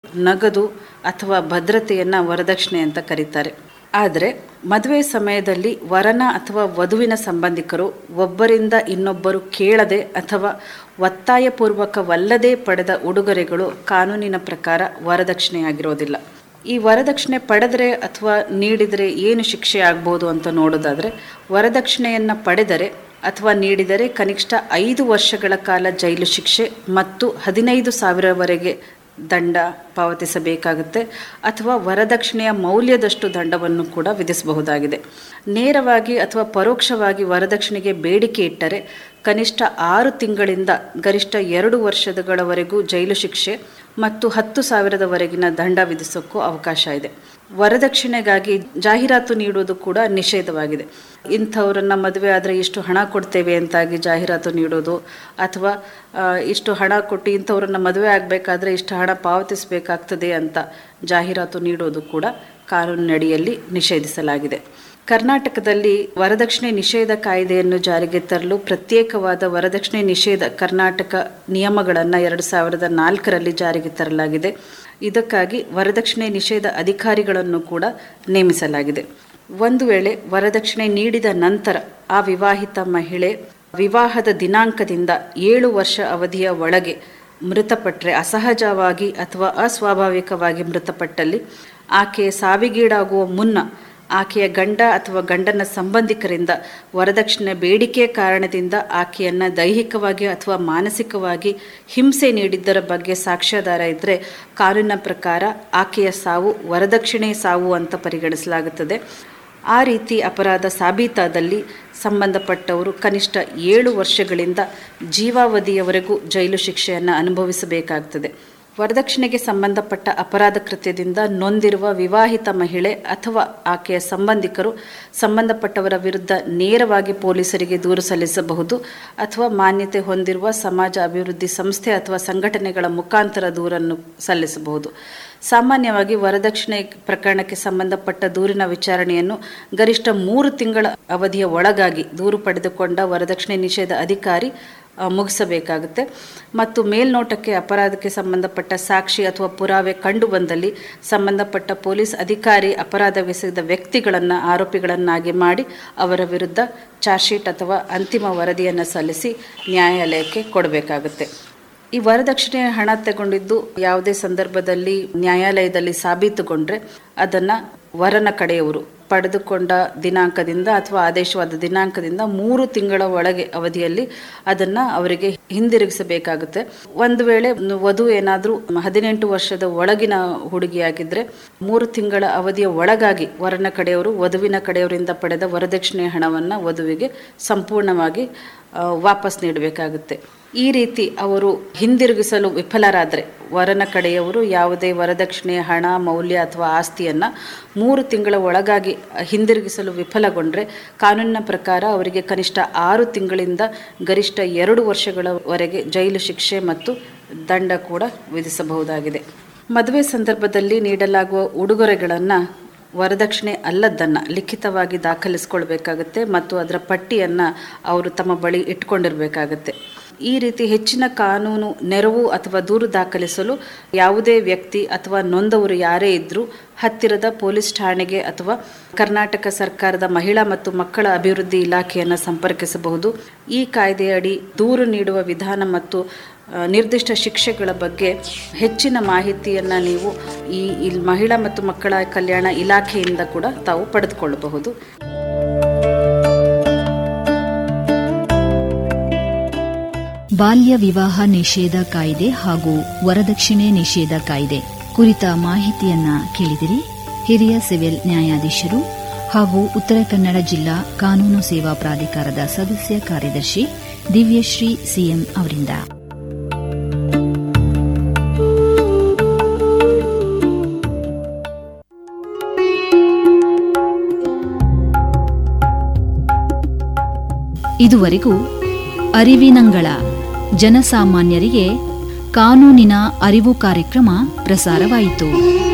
ನಗದು ಅಥವಾ ಭದ್ರತೆಯನ್ನು ವರದಕ್ಷಿಣೆ ಅಂತ ಕರೀತಾರೆ ಆದರೆ ಮದುವೆ ಸಮಯದಲ್ಲಿ ವರನ ಅಥವಾ ವಧುವಿನ ಸಂಬಂಧಿಕರು ಒಬ್ಬರಿಂದ ಇನ್ನೊಬ್ಬರು ಕೇಳದೆ ಅಥವಾ ಒತ್ತಾಯಪೂರ್ವಕವಲ್ಲದೆ ಪಡೆದ ಉಡುಗೊರೆಗಳು ಕಾನೂನಿನ ಪ್ರಕಾರ ವರದಕ್ಷಿಣೆಯಾಗಿರೋದಿಲ್ಲ ಈ ವರದಕ್ಷಿಣೆ ಪಡೆದರೆ ಅಥವಾ ನೀಡಿದರೆ ಏನು ಶಿಕ್ಷೆ ಆಗ್ಬೋದು ಅಂತ ನೋಡೋದಾದರೆ ವರದಕ್ಷಿಣೆಯನ್ನು ಪಡೆದರೆ ಅಥವಾ ನೀಡಿದರೆ ಕನಿಷ್ಠ ಐದು ವರ್ಷಗಳ ಕಾಲ ಜೈಲು ಶಿಕ್ಷೆ ಮತ್ತು ಹದಿನೈದು ಸಾವಿರವರೆಗೆ ದಂಡ ಪಾವತಿಸಬೇಕಾಗುತ್ತೆ ಅಥವಾ ವರದಕ್ಷಿಣೆಯ ಮೌಲ್ಯದಷ್ಟು ದಂಡವನ್ನು ಕೂಡ ವಿಧಿಸಬಹುದಾಗಿದೆ ನೇರವಾಗಿ ಅಥವಾ ಪರೋಕ್ಷವಾಗಿ ವರದಕ್ಷಿಣೆಗೆ ಬೇಡಿಕೆ ಇಟ್ಟರೆ ಕನಿಷ್ಠ ಆರು ತಿಂಗಳಿಂದ ಗರಿಷ್ಠ ಎರಡು ವರ್ಷಗಳವರೆಗೂ ಜೈಲು ಶಿಕ್ಷೆ ಮತ್ತು ಹತ್ತು ಸಾವಿರದವರೆಗಿನ ದಂಡ ವಿಧಿಸೋಕ್ಕೂ ಅವಕಾಶ ಇದೆ ವರದಕ್ಷಿಣೆಗಾಗಿ ಜಾಹೀರಾತು ನೀಡುವುದು ಕೂಡ ನಿಷೇಧವಾಗಿದೆ ಇಂಥವ್ರನ್ನ ಮದುವೆ ಆದರೆ ಇಷ್ಟು ಹಣ ಕೊಡ್ತೇವೆ ಅಂತಾಗಿ ಜಾಹೀರಾತು ನೀಡೋದು ಅಥವಾ ಆ, ಇಷ್ಟು ಹಣ ಕೊಟ್ಟು ಇಂಥವ್ರನ್ನ ಮದುವೆ ಆಗಬೇಕಾದ್ರೆ ಇಷ್ಟು ಹಣ ಪಾವತಿಸಬೇಕಾಗ್ತದೆ ಅಂತ ಜಾಹೀರಾತು ನೀಡೋದು ಕೂಡ ಕಾನೂನಿನಡಿಯಲ್ಲಿ ನಿಷೇಧಿಸಲಾಗಿದೆ ಕರ್ನಾಟಕದಲ್ಲಿ ವರದಕ್ಷಿಣೆ ನಿಷೇಧ ಕಾಯ್ದೆಯನ್ನು ಜಾರಿಗೆ ತರಲು ಪ್ರತ್ಯೇಕವಾದ ವರದಕ್ಷಿಣೆ ನಿಷೇಧ ಕರ್ನಾಟಕ ನಿಯಮಗಳನ್ನು ಎರಡು ಸಾವಿರದ ನಾಲ್ಕರಲ್ಲಿ ಜಾರಿಗೆ ತರಲಾಗಿದೆ ಇದಕ್ಕಾಗಿ ವರದಕ್ಷಿಣೆ ನಿಷೇಧ ಅಧಿಕಾರಿಗಳನ್ನು ಕೂಡ ನೇಮಿಸಲಾಗಿದೆ ಒಂದು ವೇಳೆ ವರದಕ್ಷಿಣೆ ನೀಡಿದ ನಂತರ ಆ ವಿವಾಹಿತ ಮಹಿಳೆ ವಿವಾಹದ ದಿನಾಂಕದಿಂದ ಏಳು ವರ್ಷ ಅವಧಿಯ ಒಳಗೆ ಮೃತಪಟ್ಟರೆ ಅಸಹಜವಾಗಿ ಅಥವಾ ಅಸ್ವಾಭಾವಿಕವಾಗಿ ಮೃತಪಟ್ಟಲ್ಲಿ ಆಕೆ ಸಾವಿಗೀಡಾಗುವ ಮುನ್ನ ಆಕೆಯ ಗಂಡ ಅಥವಾ ಗಂಡನ ಸಂಬಂಧಿಕರಿಂದ ವರದಕ್ಷಿಣೆ ಬೇಡಿಕೆ ಕಾರಣದಿಂದ ಆಕೆಯನ್ನು ದೈಹಿಕವಾಗಿ ಅಥವಾ ಮಾನಸಿಕವಾಗಿ ಹಿಂಸೆ ನೀಡಿದ್ದರ ಬಗ್ಗೆ ಸಾಕ್ಷ್ಯಾಧಾರ ಇದ್ದರೆ ಕಾನೂನಿನ ಪ್ರಕಾರ ಆಕೆಯ ಸಾವು ವರದಕ್ಷಿಣೆ ಸಾವು ಅಂತ ಪರಿಗಣಿಸಲಾಗುತ್ತದೆ ಆ ರೀತಿ ಅಪರಾಧ ಸಾಬೀತಾದಲ್ಲಿ ಸಂಬಂಧಪಟ್ಟವರು ಕನಿಷ್ಠ ಏಳು ವರ್ಷಗಳಿಂದ ಜೀವಾವಧಿಯವರೆಗೂ ಜೈಲು ಶಿಕ್ಷೆಯನ್ನು ಅನುಭವಿಸಬೇಕಾಗ್ತದೆ ವರದಕ್ಷಿಣೆಗೆ ಸಂಬಂಧಪಟ್ಟ ಅಪರಾಧ ಕೃತ್ಯದಿಂದ ನೊಂದಿರುವ ವಿವಾಹಿತ ಮಹಿಳೆ ಅಥವಾ ಆಕೆಯ ಸಂಬಂಧಿಕರು ಸಂಬಂಧಪಟ್ಟವರ ವಿರುದ್ಧ ನೇರವಾಗಿ ಪೊಲೀಸರಿಗೆ ದೂರು ಸಲ್ಲಿಸಬಹುದು ಅಥವಾ ಮಾನ್ಯತೆ ಹೊಂದಿರುವ ಸಮಾಜ ಅಭಿವೃದ್ಧಿ ಸಂಸ್ಥೆ ಅಥವಾ ಸಂಘಟನೆಗಳ ಮುಖಾಂತರ ದೂರನ್ನು ಸಲ್ಲಿಸಬಹುದು ಸಾಮಾನ್ಯವಾಗಿ ವರದಕ್ಷಿಣೆ ಪ್ರಕರಣಕ್ಕೆ ಸಂಬಂಧಪಟ್ಟ ದೂರಿನ ವಿಚಾರಣೆಯನ್ನು ಗರಿಷ್ಠ ಮೂರು ತಿಂಗಳ ಅವಧಿಯ ಒಳಗಾಗಿ ದೂರು ಪಡೆದುಕೊಂಡ ವರದಕ್ಷಿಣೆ ನಿಷೇಧ ಅಧಿಕಾರಿ ಆ, ಮುಗಿಸಬೇಕಾಗುತ್ತೆ ಮತ್ತು ಮೇಲ್ನೋಟಕ್ಕೆ ಅಪರಾಧಕ್ಕೆ ಸಂಬಂಧಪಟ್ಟ ಸಾಕ್ಷಿ ಅಥವಾ ಪುರಾವೆ ಕಂಡು ಬಂದಲ್ಲಿ ಸಂಬಂಧಪಟ್ಟ ಪೊಲೀಸ್ ಅಧಿಕಾರಿ ಅಪರಾಧವೆಸಗಿದ ವ್ಯಕ್ತಿಗಳನ್ನು ಆರೋಪಿಗಳನ್ನಾಗಿ ಮಾಡಿ ಅವರ ವಿರುದ್ಧ ಚಾರ್ಜ್ ಶೀಟ್ ಅಥವಾ ಅಂತಿಮ ವರದಿಯನ್ನು ಸಲ್ಲಿಸಿ ನ್ಯಾಯಾಲಯಕ್ಕೆ ಕೊಡಬೇಕಾಗುತ್ತೆ ಈ ವರದಕ್ಷಿಣೆ ಹಣ ತಗೊಂಡಿದ್ದು ಯಾವುದೇ ಸಂದರ್ಭದಲ್ಲಿ ನ್ಯಾಯಾಲಯದಲ್ಲಿ ಸಾಬೀತುಗೊಂಡ್ರೆ ಅದನ್ನು ವರನ ಕಡೆಯವರು ಪಡೆದುಕೊಂಡ ದಿನಾಂಕದಿಂದ ಅಥವಾ ಆದೇಶವಾದ ದಿನಾಂಕದಿಂದ ಮೂರು ತಿಂಗಳ ಒಳಗೆ ಅವಧಿಯಲ್ಲಿ ಅದನ್ನು ಅವರಿಗೆ ಹಿಂದಿರುಗಿಸಬೇಕಾಗುತ್ತೆ ಒಂದು ವೇಳೆ ವಧು ಏನಾದರೂ ಹದಿನೆಂಟು ವರ್ಷದ ಒಳಗಿನ ಹುಡುಗಿಯಾಗಿದ್ದರೆ ಮೂರು ತಿಂಗಳ ಅವಧಿಯ ಒಳಗಾಗಿ ವರನ ಕಡೆಯವರು ವಧುವಿನ ಕಡೆಯವರಿಂದ ಪಡೆದ ವರದಕ್ಷಿಣೆ ಹಣವನ್ನು ವಧುವಿಗೆ ಸಂಪೂರ್ಣವಾಗಿ ಆ, ವಾಪಸ್ ನೀಡಬೇಕಾಗುತ್ತೆ ಈ ರೀತಿ ಅವರು ಹಿಂದಿರುಗಿಸಲು ವಿಫಲರಾದರೆ ವರನ ಕಡೆಯವರು ಯಾವುದೇ ವರದಕ್ಷಿಣೆ ಹಣ ಮೌಲ್ಯ ಅಥವಾ ಆಸ್ತಿಯನ್ನು ಮೂರು ತಿಂಗಳ ಒಳಗಾಗಿ ಹಿಂದಿರುಗಿಸಲು ವಿಫಲಗೊಂಡ್ರೆ ಕಾನೂನಿನ ಪ್ರಕಾರ ಅವರಿಗೆ ಕನಿಷ್ಠ ಆರು ತಿಂಗಳಿಂದ ಗರಿಷ್ಠ ಎರಡು ವರ್ಷಗಳವರೆಗೆ ಜೈಲು ಶಿಕ್ಷೆ ಮತ್ತು ದಂಡ ಕೂಡ ವಿಧಿಸಬಹುದಾಗಿದೆ ಮದುವೆ ಸಂದರ್ಭದಲ್ಲಿ ನೀಡಲಾಗುವ ಉಡುಗೊರೆಗಳನ್ನು ವರದಕ್ಷಿಣೆ ಅಲ್ಲದ್ದನ್ನು ಲಿಖಿತವಾಗಿ ದಾಖಲಿಸ್ಕೊಳ್ಬೇಕಾಗತ್ತೆ ಮತ್ತು ಅದರ ಪಟ್ಟಿಯನ್ನು ಅವರು ತಮ್ಮ ಬಳಿ ಇಟ್ಕೊಂಡಿರಬೇಕಾಗತ್ತೆ ಈ ರೀತಿ ಹೆಚ್ಚಿನ ಕಾನೂನು ನೆರವು ಅಥವಾ ದೂರು ದಾಖಲಿಸಲು ಯಾವುದೇ ವ್ಯಕ್ತಿ ಅಥವಾ ನೊಂದವರು ಯಾರೇ ಇದ್ದರೂ ಹತ್ತಿರದ ಪೊಲೀಸ್ ಠಾಣೆಗೆ ಅಥವಾ ಕರ್ನಾಟಕ ಸರ್ಕಾರದ ಮಹಿಳಾ ಮತ್ತು ಮಕ್ಕಳ ಅಭಿವೃದ್ಧಿ ಇಲಾಖೆಯನ್ನು ಸಂಪರ್ಕಿಸಬಹುದು ಈ ಕಾಯ್ದೆಯಡಿ ದೂರು ನೀಡುವ ವಿಧಾನ ಮತ್ತು ಆ, ನಿರ್ದಿಷ್ಟ ಶಿಕ್ಷೆಗಳ ಬಗ್ಗೆ ಹೆಚ್ಚಿನ ಮಾಹಿತಿಯನ್ನು ನೀವು ಈ ಇಲ್ಲಿ ಮಹಿಳಾ ಮತ್ತು ಮಕ್ಕಳ ಕಲ್ಯಾಣ ಇಲಾಖೆಯಿಂದ ಕೂಡ ತಾವು ಪಡೆದುಕೊಳ್ಳಬಹುದು ಬಾಲ್ಯ ವಿವಾಹ ನಿಷೇಧ ಕಾಯ್ದೆ ಹಾಗೂ ವರದಕ್ಷಿಣೆ ನಿಷೇಧ ಕಾಯ್ದೆ ಕುರಿತ ಮಾಹಿತಿಯನ್ನ ಕೇಳಿದಿರಿ ಹಿರಿಯ ಸಿವಿಲ್ ನ್ಯಾಯಾಧೀಶರು ಹಾಗೂ ಉತ್ತರ ಕನ್ನಡ ಜಿಲ್ಲಾ ಕಾನೂನು ಸೇವಾ ಪ್ರಾಧಿಕಾರದ ಸದಸ್ಯ ಕಾರ್ಯದರ್ಶಿ ದಿವ್ಯಶ್ರೀ ಸಿಎಂ ಅವರಿಂದ ಇದುವರೆಗೂ ಅರಿವಿನಂಗಳ ಜನಸಾಮಾನ್ಯರಿಗೆ ಕಾನೂನಿನ ಅರಿವು ಕಾರ್ಯಕ್ರಮ ಪ್ರಸಾರವಾಯಿತು